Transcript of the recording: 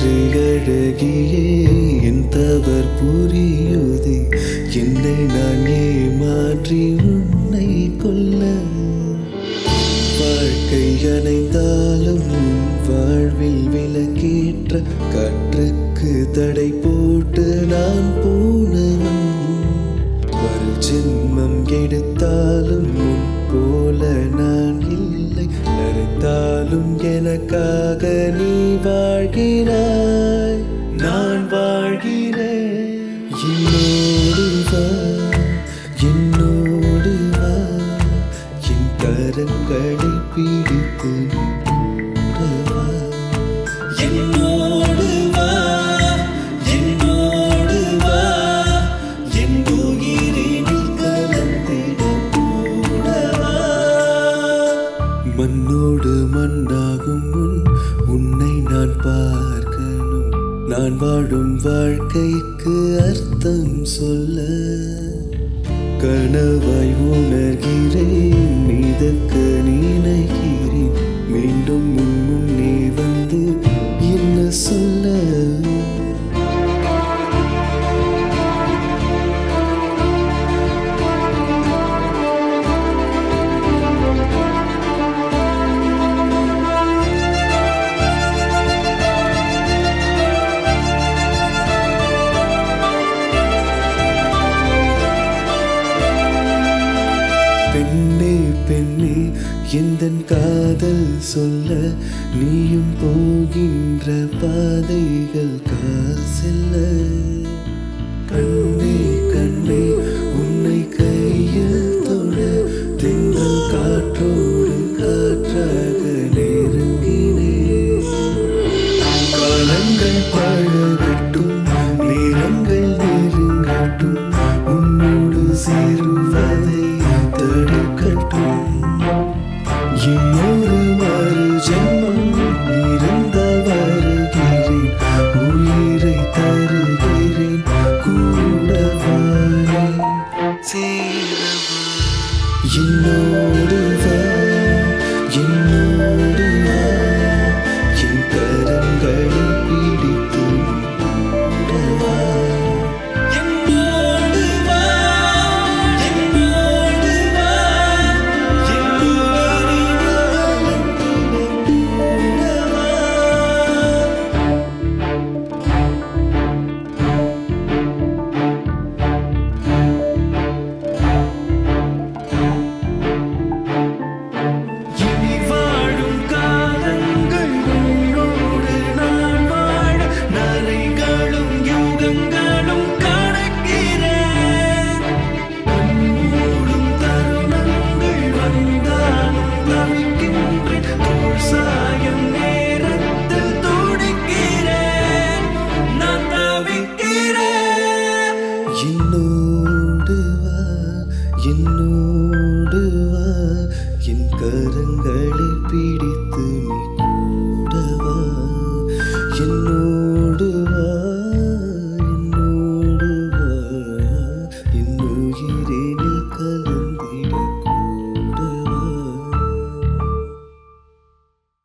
இன்று அழகியே என் தவர் புரியுதே என்னை நான் ஏமாற்றி உன்னை கொல்ல வாழ்க்கை அணைந்தாலும் உன் வாழ்வில் விலக்கேற்ற காற்றுக்கு தடை போட்டு நான் போனவன் ஒரு ஜென்மம் எடுத்தாலும் உன் போல நான் இல்லை நினைத்தாலும் எனக்காக நீ வாழ்கிறாய் நான் வாழ்கிறேன் என்னோடு வா என்னோடு வா என் கரங்களை பிடித்து நீ கூட வா என்னோடு வா என்னோடு வா என் உயிரினில் கலந்திட கூட வா மண்ணோடு மண்ணாகும் முன் உன்னை நான் பார்க்கணும் நான் வாழும் வாழ்க்கைக்கு அர்த்தம் சொல்ல கனவாய் உணர்கிறேன் மிதக்க நினைக்கிறேன் மீண்டும் உன் முன்னே வந்து என்ன சொல்ல பெண்ணே பெண்ணே எந்தன் காதல் சொல்ல நீயும் போகின்ற பாதைகள் கால் செல்ல கண்ணே கண்ணே உன்னை கையில் தொட தென்றல் காற்றோடு காற்றாக நெருங்கினேன் காலங்கள் பழக